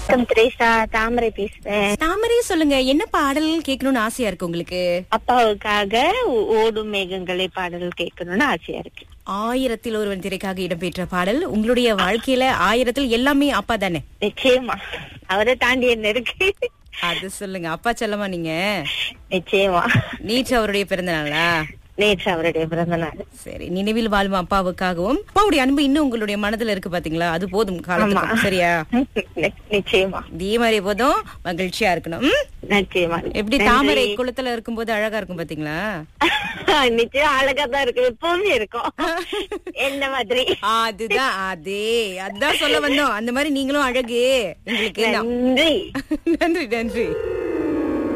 வணக்கம் திரேசா தாமரை பேசுறேன் தாமரை சொல்லுங்க என்ன பாடல் கேட்கணும்னு ஆசையா இருக்கு உங்களுக்கு அப்பாவுக்காக ஓ- ஓடும் மேகங்களை பாடல் கேட்கணும்னு ஆசையா இருக்கு ஆயிரத்தில் ஒருவன் திரைக்காக இடம்பெற்ற பாடல் உங்களுடைய வாழ்க்கையில ஆயிரத்தில் எல்லாமே அப்பா தானே நிச்சயமா அவரை தாண்டி என்ன இருக்கு அது சொல்லுங்க அப்பா செல்லமா நீங்க நிச்சயமா நேற்று அவருடைய பிறந்த நாளா நேற்று அவருடைய பிறந்த நாள் சரி நினைவில் வாழும் அப்பாவுக்காகவும் அப்பாவுடைய அன்பு இன்னும் உங்களுடைய மனதுல இருக்கு பாத்தீங்களா அது போதும் காலத்துக்கு சரியா நி- நிச்சயமா இதே மாதிரி போதும் மகிழ்ச்சியா இருக்கணும் ம்? நிச்சயமா எப்படி தாமரை குளத்துல இருக்கும்போது அழகா இருக்கும் பாத்தீங்களா நிச்சயம் அழகா தான் இருக்கு எப்பவுமே இருக்கும் என்ன மாதிரி அதுதான் அதே அதான் சொல்ல வந்தோம் அந்த மாதிரி நீங்களும் அழகு உங்களுக்கு என்ன நன்றி நன்றி நன்றி